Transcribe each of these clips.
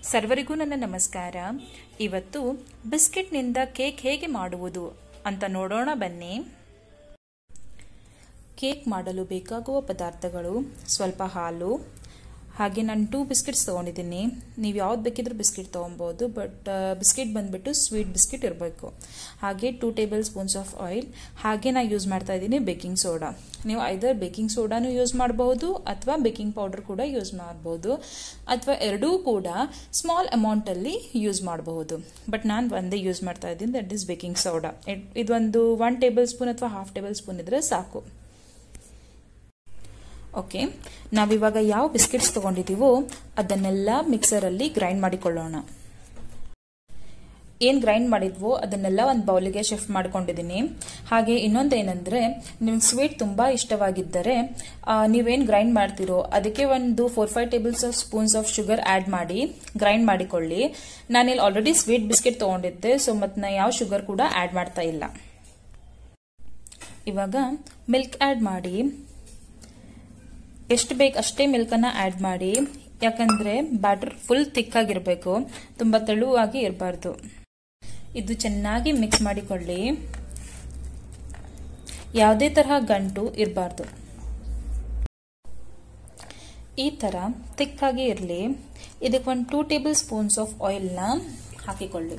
ಸರ್ವರಿಗೂ ನನ್ನ ನಮಸ್ಕಾರ ಇವತ್ತು ಬಿಸ್ಕೆಟ್ನಿಂದ ಕೇಕ್ ಹೇಗೆ ಮಾಡುವುದು ಅಂತ ನೋಡೋಣ ಬನ್ನಿ ಕೇಕ್ ಮಾಡಲು ಬೇಕಾಗುವ ಪದಾರ್ಥಗಳು ಸ್ವಲ್ಪ ಹಾಲು ಹಾಗೆ ನಾನು ಟೂ ಬಿಸ್ಕೆಟ್ಸ್ ತೊಗೊಂಡಿದ್ದೀನಿ ನೀವು ಯಾವ್ದು ಬೇಕಿದ್ರೂ ಬಿಸ್ಕೆಟ್ ತೊಗೊಬೋದು ಬಟ್ ಬಿಸ್ಕೆಟ್ ಬಂದುಬಿಟ್ಟು ಸ್ವೀಟ್ ಬಿಸ್ಕೆಟ್ ಇರಬೇಕು ಹಾಗೆ two tablespoons of oil ಹಾಗೆ ನಾನು ಯೂಸ್ ಮಾಡ್ತಾ ಇದ್ದೀನಿ ಬೇಕಿಂಗ್ ಸೋಡಾ ನೀವು ಐದರ್ ಬೇಕಿಂಗ್ ಸೋಡಾನು ಯೂಸ್ ಮಾಡಬಹುದು ಅಥವಾ ಬೇಕಿಂಗ್ ಪೌಡರ್ ಕೂಡ ಯೂಸ್ ಮಾಡ್ಬೋದು ಅಥವಾ ಎರಡೂ ಕೂಡ ಸ್ಮಾಲ್ ಅಮೌಂಟಲ್ಲಿ ಯೂಸ್ ಮಾಡಬಹುದು ಬಟ್ ನಾನು ಒಂದೇ ಯೂಸ್ ಮಾಡ್ತಾ ಇದ್ದೀನಿ ದಟ್ ಇಸ್ ಬೇಕಿಂಗ್ ಸೋಡಾ ಇದೊಂದು ಒನ್ ಟೇಬಲ್ ಸ್ಪೂನ್ ಅಥವಾ ಹಾಫ್ ಟೇಬಲ್ ಸ್ಪೂನ್ ಇದ್ರೆ ಸಾಕು ಓಕೆ ನಾವಿವಾಗ ಯಾವ ಬಿಸ್ಕೆಟ್ಸ್ ತಗೊಂಡಿದ್ದೀವೋ ಅದನ್ನೆಲ್ಲ ಮಿಕ್ಸರಲ್ಲಿ ಗ್ರೈಂಡ್ ಮಾಡಿಕೊಳ್ಳೋಣ ಏನು ಗ್ರೈಂಡ್ ಮಾಡಿದ್ವೋ ಅದನ್ನೆಲ್ಲ ಒಂದು ಬೌಲಿಗೆ ಶಿಫ್ಟ್ ಮಾಡ್ಕೊಂಡಿದ್ದೀನಿ ಹಾಗೆ ಇನ್ನೊಂದೇನೆಂದರೆ ನಿಮ್ಗೆ ಸ್ವೀಟ್ ತುಂಬ ಇಷ್ಟವಾಗಿದ್ದರೆ ನೀವೇನು ಗ್ರೈಂಡ್ ಮಾಡ್ತೀರೋ ಅದಕ್ಕೆ ಒಂದು four five tables of spoons of sugar add ಮಾಡಿ ಗ್ರೈಂಡ್ ಮಾಡಿಕೊಳ್ಳಿ ನಾನಿಲ್ಲಿ ಆಲ್ರೆಡಿ ಸ್ವೀಟ್ ಬಿಸ್ಕೆಟ್ ತೊಗೊಂಡಿದ್ದೆ ಸೊ ಮತ್ತು ನಾನು ಯಾವ ಶುಗರ್ ಕೂಡ ಆ್ಯಡ್ ಮಾಡ್ತಾ ಇಲ್ಲ ಇವಾಗ ಮಿಲ್ಕ್ ಆ್ಯಡ್ ಮಾಡಿ ಎಷ್ಟು ಬೇಕು ಅಷ್ಟೇ ಮಿಲ್ಕನ್ನು ಆ್ಯಡ್ ಮಾಡಿ ಯಾಕಂದರೆ ಬ್ಯಾಟರ್ ಫುಲ್ ತಿಕ್ಕಾಗಿರಬೇಕು ತುಂಬ ತೆಳುವಾಗಿ ಇರಬಾರ್ದು ಇದು ಚೆನ್ನಾಗಿ ಮಿಕ್ಸ್ ಮಾಡಿಕೊಳ್ಳಿ ಯಾವುದೇ ತರಹ ಗಂಟು ಇರಬಾರ್ದು ಈ ಥರ ತಿಕ್ಕಾಗಿ ಇರಲಿ ಇದಕ್ಕೆ ಒಂದು ಟೂ ಟೇಬಲ್ ಸ್ಪೂನ್ಸ್ ಆಫ್ ಆಯಿಲ್ನ ಹಾಕಿಕೊಳ್ಳಿ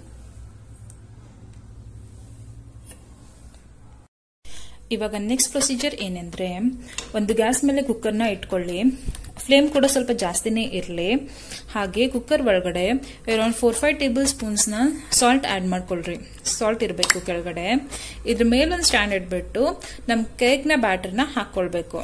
ಇವಾಗ ನೆಕ್ಸ್ಟ್ ಪ್ರೊಸೀಜರ್ ಏನಂದ್ರೆ ಒಂದು ಗ್ಯಾಸ್ ಮೇಲೆ ಕುಕ್ಕರ್ನ ಇಟ್ಕೊಳ್ಳಿ ಫ್ಲೇಮ್ ಕೂಡ ಸ್ವಲ್ಪ ಜಾಸ್ತಿನೇ ಇರಲಿ ಹಾಗೆ ಕುಕ್ಕರ್ ಒಳಗಡೆ ಅರೌಂಡ್ ಫೋರ್ ಫೈವ್ ಟೇಬಲ್ ಸ್ಪೂನ್ಸ್ನ ಸಾಲ್ಟ್ ಆ್ಯಡ್ ಮಾಡ್ಕೊಳ್ರಿ ಸಾಲ್ಟ್ ಇರಬೇಕು ಕೆಳಗಡೆ ಇದ್ರ ಮೇಲೊಂದು ಸ್ಟ್ಯಾಂಡ್ ಇಟ್ಬಿಟ್ಟು ನಮ್ಮ ಕೇಕ್ನ ಬ್ಯಾಟರ್ನ ಹಾಕ್ಕೊಳ್ಬೇಕು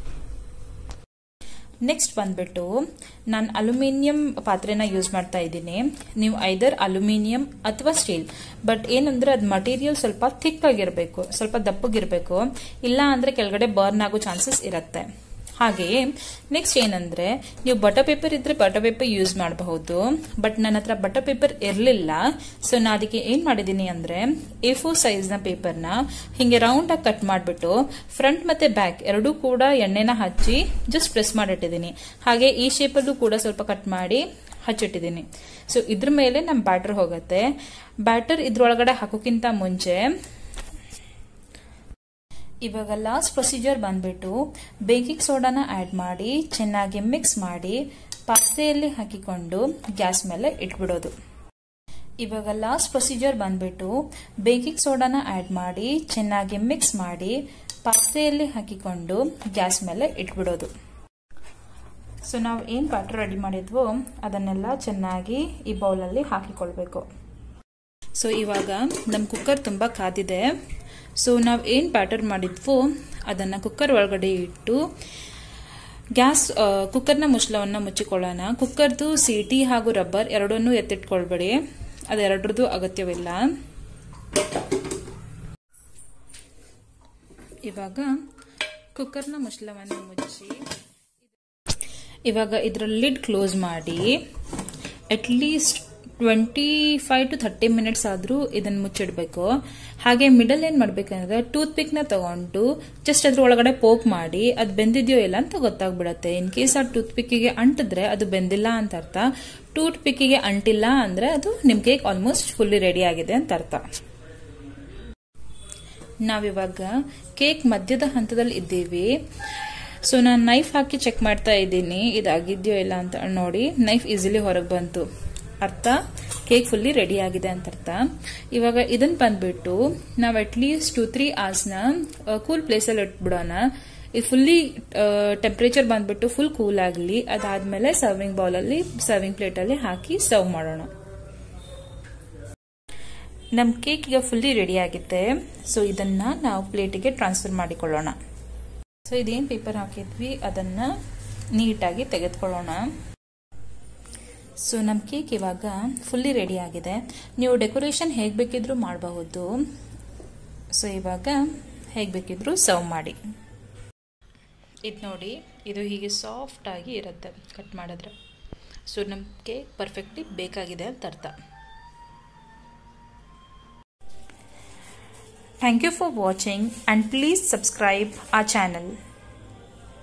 ನೆಕ್ಸ್ಟ್ ಬಂದ್ಬಿಟ್ಟು ನಾನು ಅಲ್ಯೂಮಿನಿಯಂ ಪಾತ್ರೆನ ಯೂಸ್ ಮಾಡ್ತಾ ಇದ್ದೀನಿ ನೀವು ಐದರ್ ಅಲ್ಯೂಮಿನಿಯಂ ಅಥವಾ ಸ್ಟೀಲ್ ಬಟ್ ಏನಂದ್ರೆ ಅದು ಮಟೀರಿಯಲ್ ಸ್ವಲ್ಪ ಥಿಕ್ ಆಗಿರಬೇಕು ಸ್ವಲ್ಪ ದಪ್ಪಗಿರಬೇಕು ಇಲ್ಲ ಅಂದ್ರೆ ಕೆಳಗಡೆ ಬರ್ನ್ ಆಗೋ ಚಾನ್ಸಸ್ ಇರುತ್ತೆ ಹಾಗೆಯೇ ನೆಕ್ಸ್ಟ್ ಏನಂದ್ರೆ ನೀವು ಬಟರ್ ಪೇಪರ್ ಇದ್ರೆ ಬಟರ್ ಪೇಪರ್ ಯೂಸ್ ಮಾಡಬಹುದು ಬಟ್ ನನ್ನ ಹತ್ರ ಬಟರ್ ಪೇಪರ್ ಇರಲಿಲ್ಲ ಸೊ ನಾ ಅದಕ್ಕೆ ಏನ್ ಮಾಡಿದೀನಿ ಅಂದ್ರೆ ಎ ಫೋರ್ ಸೈಜ್ ನ ಪೇಪರ್ನ ಹಿಂಗೆ ರೌಂಡ್ ಆಗಿ ಕಟ್ ಮಾಡಿಬಿಟ್ಟು ಫ್ರಂಟ್ ಮತ್ತೆ ಬ್ಯಾಕ್ ಎರಡೂ ಕೂಡ ಎಣ್ಣೆನ ಹಚ್ಚಿ ಜಸ್ಟ್ ಪ್ರೆಸ್ ಮಾಡಿಟ್ಟಿದ್ದೀನಿ ಹಾಗೆ ಈ ಶೇಪಲ್ಲೂ ಕೂಡ ಸ್ವಲ್ಪ ಕಟ್ ಮಾಡಿ ಹಚ್ಚಿಟ್ಟಿದ್ದೀನಿ ಸೊ ಇದ್ರ ಮೇಲೆ ನಮ್ಮ ಬ್ಯಾಟರ್ ಹೋಗುತ್ತೆ ಬ್ಯಾಟರ್ ಇದ್ರೊಳಗಡೆ ಹಾಕೋಕ್ಕಿಂತ ಮುಂಚೆ ಇವಾಗ ಲಾಸ್ಟ್ ಪ್ರೊಸೀಜರ್ ಬಂದ್ಬಿಟ್ಟು ಬೇಕಿಂಗ್ ಸೋಡಾನ ಆ್ಯಡ್ ಮಾಡಿ ಚೆನ್ನಾಗಿ ಮಿಕ್ಸ್ ಮಾಡಿ ಪಾತ್ರೆಯಲ್ಲಿ ಹಾಕಿಕೊಂಡು ಗ್ಯಾಸ್ ಮೇಲೆ ಇಟ್ಬಿಡೋದು ಇವಾಗ ಲಾಸ್ಟ್ ಪ್ರೊಸೀಜರ್ ಬಂದ್ಬಿಟ್ಟು ಬೇಕಿಂಗ್ ಸೋಡಾನ ಆ್ಯಡ್ ಮಾಡಿ ಚೆನ್ನಾಗಿ ಮಿಕ್ಸ್ ಮಾಡಿ ಪಾತ್ರೆಯಲ್ಲಿ ಹಾಕಿಕೊಂಡು ಗ್ಯಾಸ್ ಮೇಲೆ ಇಟ್ಬಿಡೋದು ಸೊ ನಾವು ಏನು ಬ್ಯಾಟರ್ ರೆಡಿ ಮಾಡಿದ್ವೋ ಅದನ್ನೆಲ್ಲ ಚೆನ್ನಾಗಿ ಈ ಬೌಲಲ್ಲಿ ಹಾಕಿಕೊಳ್ಬೇಕು ಸೊ ಇವಾಗ ನಮ್ಮ ಕುಕ್ಕರ್ ತುಂಬ ಕಾದಿದೆ ಸೊ ನಾವು ಏನು ಬ್ಯಾಟರ್ ಮಾಡಿದ್ವೋ ಅದನ್ನು ಕುಕ್ಕರ್ ಒಳಗಡೆ ಇಟ್ಟು ಗ್ಯಾಸ್ ಕುಕ್ಕರ್ನ ಮುಚ್ಚಳವನ್ನು ಮುಚ್ಚಿಕೊಳ್ಳೋಣ ಕುಕ್ಕರ್ದು ಸೀಟಿ ಹಾಗೂ ರಬ್ಬರ್ ಎರಡನ್ನೂ ಎತ್ತಿಟ್ಕೊಳ್ಬೇಡಿ ಅದೆರಡ್ರದ್ದು ಅಗತ್ಯವಿಲ್ಲ ಇವಾಗ ಕುಕ್ಕರ್ನ ಮುಚ್ಚಳವನ್ನು ಮುಚ್ಚಿ ಇವಾಗ ಇದರ ಲಿಡ್ ಕ್ಲೋಸ್ ಮಾಡಿ at least twenty five to thirty minutes ಆದರೂ ಇದನ್ನು ಮುಚ್ಚಿಡಬೇಕು ಹಾಗೆ ಮಿಡಲ್ ಏನು ಮಾಡ್ಬೇಕಂದ್ರೆ ಟೂತ್ ಪಿಕ್ನ ತಗೊಂಡು ಜಸ್ಟ್ ಅದ್ರ ಒಳಗಡೆ ಪೋಕ್ ಮಾಡಿ ಅದು ಬೆಂದಿದೆಯೋ ಇಲ್ಲ ಅಂತ ಗೊತ್ತಾಗ್ಬಿಡತ್ತೆ ಇನ್ ಕೇಸ್ ಆ ಟೂತ್ ಪಿಕ್ಕಿಗೆ ಅಂಟಿದ್ರೆ ಅದು ಬೆಂದಿಲ್ಲ ಅಂತ ಅರ್ಥ ಟೂತ್ ಪಿಕ್ಕಿಗೆ ಅಂಟಿಲ್ಲ ಅಂದ್ರೆ ಅದು ನಿಮ್ ಕೇಕ್ ಆಲ್ಮೋಸ್ಟ್ ಫುಲ್ಲಿ ರೆಡಿ ಆಗಿದೆ ಅಂತ ಅರ್ಥ ನಾವಿವಾಗ ಕೇಕ್ ಮಧ್ಯದ ಹಂತದಲ್ಲಿ ಇದ್ದೀವಿ ಸೊ ನಾನು ನೈಫ್ ಹಾಕಿ ಚೆಕ್ ಮಾಡ್ತಾ ಇದ್ದೀನಿ ಇದಾಗಿದೆಯೋ ಇಲ್ಲ ಅಂತ ನೋಡಿ ನೈಫ್ ಈಸಿಲಿ ಹೊರಗೆ ಬಂತು ಅರ್ಥ ಕೇಕ್ ಫುಲ್ಲಿ ರೆಡಿ ಆಗಿದೆ ಅಂತ ಅರ್ಥ ಇವಾಗ ಇದನ್ನ ಬಂದ್ಬಿಟ್ಟು ನಾವು ಅಟ್ಲೀಸ್ಟ್ ಟು ತ್ರೀ ಅವರ್ಸ್ನ ಕೂಲ್ ಪ್ಲೇಸಲ್ಲಿ ಇಟ್ಬಿಡೋಣ ಇದು ಫುಲ್ಲಿ ಟೆಂಪ್ರೇಚರ್ ಬಂದ್ಬಿಟ್ಟು ಫುಲ್ ಕೂಲ್ ಆಗಲಿ ಅದಾದ್ಮೇಲೆ ಸರ್ವಿಂಗ್ ಬೌಲಲ್ಲಿ ಸರ್ವಿಂಗ್ ಪ್ಲೇಟಲ್ಲಿ ಹಾಕಿ ಸರ್ವ್ ಮಾಡೋಣ ನಮ್ಮ ಕೇಕ್ ಈಗ ಫುಲ್ಲಿ ರೆಡಿ ಆಗಿದೆ ಸೊ ಇದನ್ನ ನಾವು ಪ್ಲೇಟಿಗೆ ಟ್ರಾನ್ಸ್ಫರ್ ಮಾಡಿಕೊಳ್ಳೋಣ ಸೊ ಇದೇನು ಪೇಪರ್ ಹಾಕಿದ್ವಿ ಅದನ್ನ ನೀಟಾಗಿ ತೆಗೆದುಕೊಳ್ಳೋಣ ಸೊ ನಮ್ಮ ಕೇಕ್ ಇವಾಗ ಫುಲ್ಲಿ ರೆಡಿ ಆಗಿದೆ ನೀವು ಡೆಕೋರೇಷನ್ ಹೇಗೆ ಬೇಕಿದ್ರೂ ಮಾಡಬಹುದು ಸೊ ಇವಾಗ ಹೇಗೆ ಬೇಕಿದ್ರೂ ಸರ್ವ್ ಮಾಡಿ ಇದು ನೋಡಿ ಇದು ಹೀಗೆ ಸಾಫ್ಟಾಗಿ ಇರುತ್ತೆ ಕಟ್ ಮಾಡಿದ್ರೆ ಸೊ ನಮ್ಮ ಕೇಕ್ ಪರ್ಫೆಕ್ಟ್ಲಿ ಬೇಕಾಗಿದೆ ಅಂತ ಅರ್ಥ thank you for watching and please subscribe ಆ ಚಾನಲ್